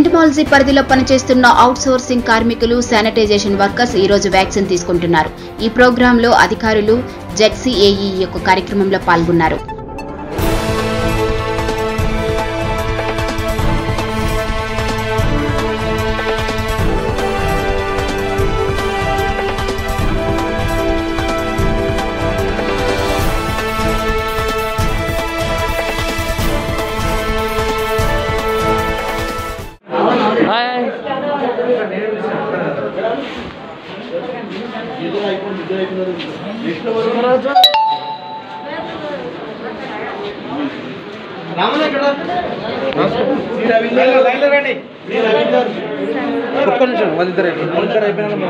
entomology పరిధిలో పనిచేస్తున్న outsourcing కార్మికులు శానిటైజేషన్ వర్కర్స్ ఈ రోజు వ్యాక్సిన్ తీసుకుంటున్నారు ఈ ప్రోగ్రాంలో అధికారులు జెడ్సీఏఈ యొక్క కార్యక్రమంలో పాల్గొన్నారు హాయ్ ఒక్క నిమిషం వాళ్ళిద్దరు అయిపోయింది వాళ్ళిద్దరు అయిపోయినాక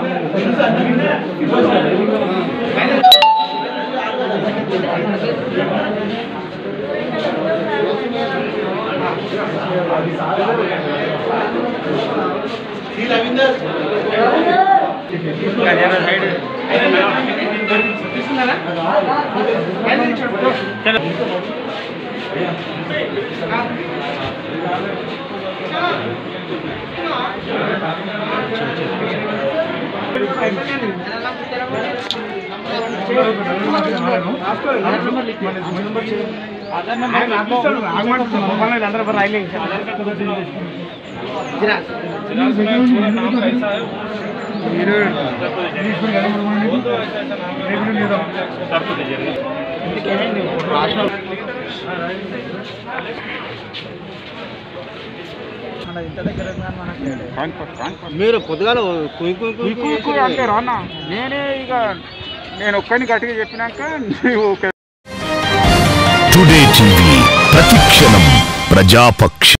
మీరు పొద్దుగాల కుయ్ కుయ్ కుయ్ కుయ్ కుయ్ అంటే రానా నేనే ఇక నేను ఒక్కడిని గట్టిగా చెప్పినాక నువ్వు టుడే టీవీ ప్రతిక్షణం ప్రజాపక్ష